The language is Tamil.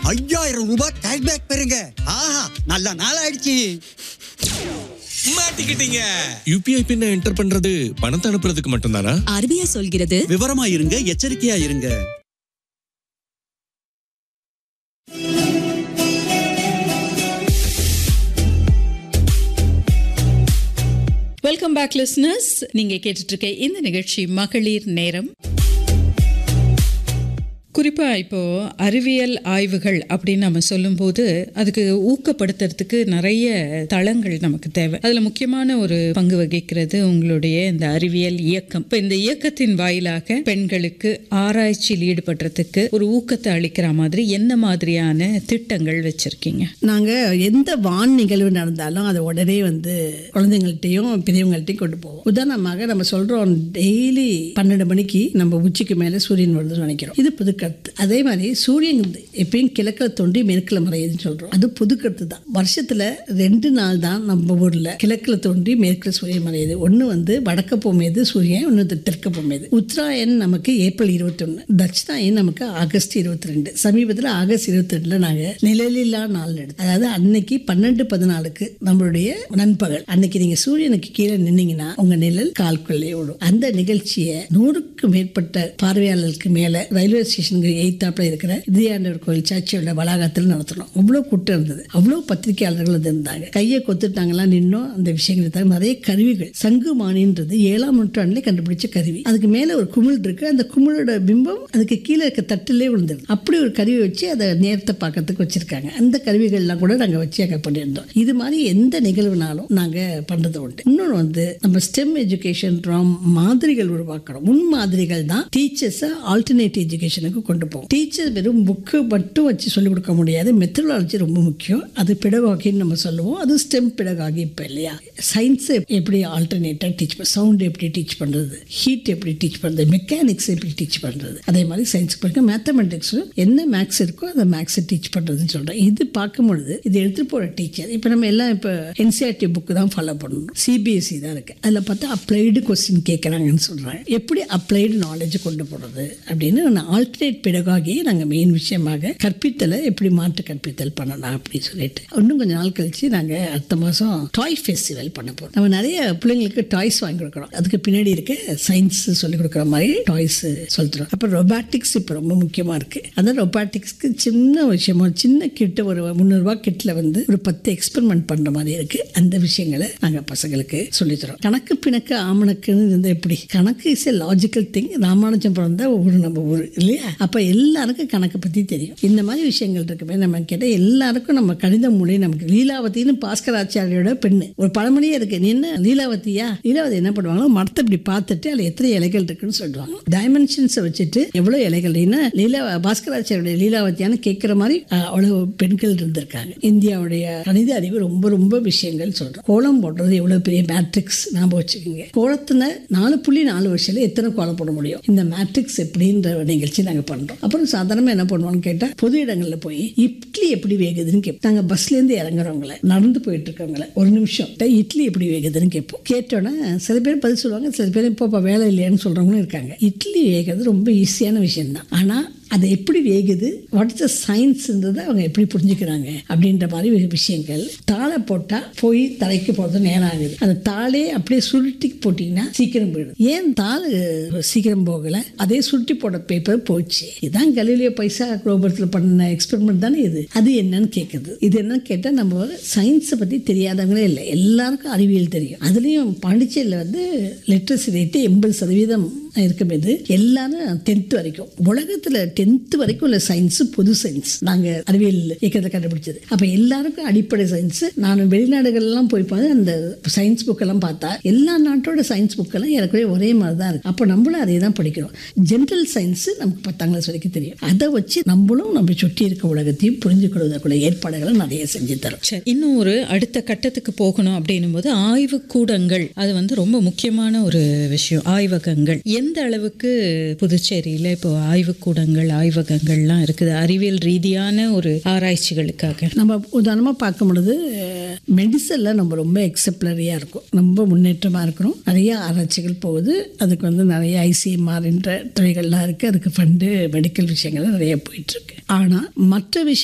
ஐயாயிரம் ரூபாய் கேஷ்பேக் பெறுங்க ஆஹா நல்ல நாள் ஆயிடுச்சு மாட்டிக்கிட்டீங்க யூபிஐ பின்ன என்டர் பண்றது பணத்தை அனுப்புறதுக்கு மட்டும்தானா ஆர்பிஐ சொல்கிறது விவரமா இருங்க எச்சரிக்கையா இருங்க வெல்கம் பேக் லிஸ்னர்ஸ் நீங்க கேட்டுட்டு இருக்க இந்த நிகழ்ச்சி மகளிர் நேரம் குறிப்பா இப்போ அறிவியல் ஆய்வுகள் அப்படின்னு நம்ம சொல்லும்போது அதுக்கு ஊக்கப்படுத்துறதுக்கு நிறைய தளங்கள் நமக்கு தேவை அதுல முக்கியமான ஒரு பங்கு வகிக்கிறது உங்களுடைய இந்த அறிவியல் இயக்கம் இப்போ இந்த இயக்கத்தின் வாயிலாக பெண்களுக்கு ஆராய்ச்சியில் ஈடுபடுறதுக்கு ஒரு ஊக்கத்தை அளிக்கிற மாதிரி என்ன மாதிரியான திட்டங்கள் வச்சிருக்கீங்க நாங்கள் எந்த வான் நிகழ்வு நடந்தாலும் அதை உடனே வந்து குழந்தைங்கள்ட்டையும் பெரியவங்கள்ட்டையும் கொண்டு போவோம் உதாரணமாக நம்ம சொல்கிறோம் டெய்லி பன்னெண்டு மணிக்கு நம்ம உச்சிக்கு மேலே சூரியன் வருதுன்னு நினைக்கிறோம் இது புதுக்கருத்து அதே மாதிரி சூரியன் வந்து எப்பயும் கிழக்கில் தோண்டி மேற்கில் மறையுதுன்னு சொல்கிறோம் அது புதுக்கருத்து தான் வருஷத்தில் ரெண்டு நாள் தான் நம்ம ஊரில் கிழக்கில் தோண்டி மேற்கில் சூரியன் மறையுது ஒன்று வந்து வடக்க போமேது சூரியன் ஒன்று தெற்க போமேது உத்தராயன் நமக்கு ஏப்ரல் இருபத்தொன்று தட்சிணாயன் நமக்கு ஆகஸ்ட் இருபத்தி ரெண்டு சமீபத்தில் ஆகஸ்ட் இருபத்தி ரெண்டுல நாங்கள் நிழலில்லா நாள் எடுத்தோம் அதாவது அன்னைக்கு பன்னெண்டு பதினாலுக்கு நம்மளுடைய நண்பகல் அன்னைக்கு நீங்க சூரியனுக்கு கீழே நின்னீங்கன்னா உங்க நிழல் கால்குள்ளே விடும் அந்த நிகழ்ச்சியை நூறுக்கும் மேற்பட்ட பார்வையாளர்களுக்கு மேல ரயில்வே ஸ்டேஷனுக்கு எய்த்தாப்புல இருக்கிற இந்தியாண்டவர் கோயில் சர்ச்சோட வளாகத்தில் நடத்தணும் அவ்வளோ கூட்டம் இருந்தது அவ்வளோ பத்திரிகையாளர்கள் வந்து இருந்தாங்க கையை கொத்துட்டாங்கலாம் நின்னோம் அந்த விஷயங்கள் இருந்தாங்க நிறைய கருவிகள் சங்கு மானின்றது ஏழாம் நூற்றாண்டுல கண்டுபிடிச்ச கருவி அதுக்கு மேல ஒரு குமிழ் இருக்கு அந்த குமிழோட பிம்பம் அதுக்கு கீழே இருக்க தட்டிலே விழுந்துருது அப்படி ஒரு கருவி வச்சு அதை நேரத்தை பார்க்கறதுக்கு வச்சிருக்காங்க அந்த கருவிகள்லாம் கூட நாங்கள் வச்சு அங்கே பண்ணியிருந்தோம் இது மாதிரி எந்த நிகழ்வுனாலும் நாங்கள் பண்ணுறது உண்டு இன்னொன்று வந்து நம்ம ஸ்டெம் எஜுகேஷன் மாதிரிகள் உருவாக்குறோம் முன் மாதிரிகள் தான் டீச்சர்ஸை ஆல்டர்னேட் எஜுகேஷனுக்கு கொண்டு போகும் டீச்சர் வெறும் புக்கு மட்டும் வச்சு சொல்லிக் கொடுக்க முடியாது மெத்தடாலஜி ரொம்ப முக்கியம் அது பிடகாகின்னு நம்ம சொல்லுவோம் அது ஸ்டெம் பிடகாகி இப்போ இல்லையா சயின்ஸ் எப்படி ஆல்டர்னேட்டாக டீச் பண்ண சவுண்ட் எப்படி டீச் பண்ணுறது ஹீட் எப்படி டீச் பண்ணுறது மெக்கானிக்ஸ் எப்படி டீச் பண்ணுறது அதே மாதிரி சயின்ஸ் படிக்க மேத்தமெட்டிக்ஸ் என்ன மேக்ஸ் இருக்கோ அதை மேக்ஸை டீச் பண்ணுறதுன்னு சொல்கிறேன் இது பார்க்கும் பொழுது இது எடுத்துகிட்டு போகிற டீச்சர் இப்போ நம்ம எல்லாம் இப்போ என்சிஆர்டி புக்கு தான் ஃபாலோ பண்ணணும் சிபிஎஸ்சி தான் இருக்குது அதில் பார்த்தா அப்ளைடு கொஸ்டின் கேட்குறாங்கன்னு சொல்கிறாங்க எப்படி அப்ளைடு நாலேஜ் கொண்டு போகிறது அப்படின்னு நான் ஆல்டர்னேட் பிடகாகியை நாங்கள் மெயின் விஷயமாக கற்பித்தலை எப்படி மாற்று கற்பித்தல் பண்ணலாம் அப்படின்னு சொல்லிட்டு இன்னும் கொஞ்சம் நாள் கழிச்சு நாங்கள் அடுத்த மாதம் டாய் ஃபெஸ்டிவல் பண்ண போகிறோம் நம்ம நிறைய பிள்ளைங்களுக்கு டாய்ஸ் வாங்கி கொடுக்குறோம் அதுக்கு பின்னாடி இருக்க சயின்ஸ் சொல்லிக் கொடுக்குற மாதிரி டாய்ஸ் சொல்லித்தரோம் அப்புறம் ரொபாட்டிக்ஸ் இப்போ ரொம்ப முக்கியமாக இருக்குது அந்த ரொபாட்டிக்ஸ்க்கு சின்ன விஷயமா சின்ன கிட்ட ஒரு முந்நூறுரூவா கிட்டில் வந்து ஒரு பத்து எக்ஸ்பெரிமெண்ட் பண்ணுற மாதிரி இருக்குது அந்த விஷயங்களை நாங்கள் பசங்களுக்கு சொல்லித்தரோம் கணக்கு பிணக்கு ஆமணக்குன்னு இருந்தால் எப்படி கணக்கு is a logical thing Ramanujam பிறந்த ஊர் நம்ம ஊர் இல்லையா அப்போ எல்லாருக்கும் கணக்கை பற்றி தெரியும் இந்த மாதிரி விஷயங்கள் இருக்குமே நம்ம கேட்டால் எல்லாருக்கும் நம்ம கணித மொழி நமக்கு லீலாவதின்னு பாஸ்கர் ஆச்சாரியோட பெண்ணு ஒரு பழமொழியே இருக்கு நீ என்ன லீலாவதியா லீலாவதி என்ன பண்ணுவாங்க மரத்தை இப்படி பார்த்துட்டு அதில் எத்தனை இலைகள் இருக்குன்னு சொல்லுவாங்க டைமென்ஷன்ஸை வச்சுட்டு எவ்வளோ இலைகள் என்ன லீலா பாஸ்கராச்சாரியோட லீலாவதியான்னு கேட்குற மாதிரி அஹ், அவ்வளவு பெண்கள் இருந்திருக்காங்க இந்தியாவுடைய கணித அறிவு ரொம்ப ரொம்ப விஷயங்கள் சொல்கிறோம் கோலம் போடுறது எவ்வளோ பெரிய மேட்ரிக்ஸ் ஞாபகம் வச்சுக்கோங்க கோலத்தில் நாலு புள்ளி நாலு வருஷத்தில் எத்தனை கோலம் போட முடியும் இந்த மேட்ரிக்ஸ் எப்படின்ற நிகழ்ச்சி நாங்கள் பண்ணுறோம் அப்புறம் சாதாரணமாக என்ன பண்ணுவோம்னு கேட்டால் பொது இடங்களில் போய் இட்லி எப்படி வேகுதுன்னு கேட்போம் நாங்கள் பஸ்லேருந்து இறங்குறவங்கள நடந்து போயிட்டு இருக்கவங்கள ஒரு நிமிஷம் இட்லி எப்படி வேகுதுன்னு கேட்போம் கேட்டோன்னே சில பேர் பதில் சொல்லுவாங்க சில பேர் இப்போ வேலை இல்லையான்னு சொல்கிறவங்களும் இருக்காங்க இட்லி வேகிறது ரொம்ப ஈஸியான விஷயம் தான் ஆனால் அது எப்படி வேகுது வாட் இஸ் த சயின்ஸ்ன்றதை அவங்க எப்படி புரிஞ்சுக்கிறாங்க அப்படின்ற மாதிரி ஒரு விஷயங்கள் தாளை போட்டால் போய் தலைக்கு போகிறது நேரம் ஆகுது அந்த தாளே அப்படியே சுருட்டி போட்டிங்கன்னா சீக்கிரம் போயிடுது ஏன் தாள் சீக்கிரம் போகலை அதே சுருட்டி போட பேப்பர் போச்சு இதுதான் கலிலியோ பைசா குளோபரத்தில் பண்ண எக்ஸ்பெரிமெண்ட் தானே இது அது என்னன்னு கேட்குது இது என்னன்னு கேட்டால் நம்ம சயின்ஸை பற்றி தெரியாதவங்களே இல்லை எல்லாருக்கும் அறிவியல் தெரியும் அதுலேயும் பாண்டிச்சேரியில் வந்து லிட்ரஸி ரேட்டு எண்பது சதவீதம் இருக்கும் இது எல்லாரும் டென்த் வரைக்கும் உலகத்தில் டென்த் வரைக்கும் உள்ள சயின்ஸ் பொது சயின்ஸ் நாங்கள் அறிவியல் இயக்கத்தை கண்டுபிடிச்சது அப்போ எல்லாருக்கும் அடிப்படை சயின்ஸ் நான் வெளிநாடுகள்லாம் போய் பார்த்து அந்த சயின்ஸ் புக்கெல்லாம் பார்த்தா எல்லா நாட்டோட சயின்ஸ் புக்கெல்லாம் ஏறக்குறைய ஒரே மாதிரி தான் இருக்கு அப்போ நம்மளும் அதே தான் படிக்கிறோம் ஜென்ரல் சயின்ஸ் நமக்கு பத்தாம் கிளாஸ் வரைக்கும் தெரியும் அதை வச்சு நம்மளும் நம்ம சுற்றி இருக்க உலகத்தையும் புரிஞ்சு கொள்வதற்குள்ள ஏற்பாடுகளை நிறைய செஞ்சு தரோம் சரி இன்னும் ஒரு அடுத்த கட்டத்துக்கு போகணும் அப்படின்னும் போது ஆய்வு கூடங்கள் அது வந்து ரொம்ப முக்கியமான ஒரு விஷயம் ஆய்வகங்கள் எந்த அளவுக்கு புதுச்சேரியில இப்போ ஆய்வுக்கூடங்கள் ஆய்வகங்கள்லாம் இருக்குது அறிவியல் ரீதியான ஒரு ஆராய்ச்சிகளுக்காக நம்ம உதாரணமாக பார்க்கும் பொழுது மெடிசனில் நம்ம ரொம்ப எக்ஸப்ளரியாக இருக்கும் ரொம்ப முன்னேற்றமாக இருக்கிறோம் நிறைய ஆராய்ச்சிகள் போகுது அதுக்கு வந்து நிறைய ஐசிஎம்ஆர்ன்ற துறைகள்லாம் இருக்குது அதுக்கு ஃபண்டு மெடிக்கல் விஷயங்கள் நிறைய போயிட்டுருக்கு ஆனால் மற்ற விஷயம்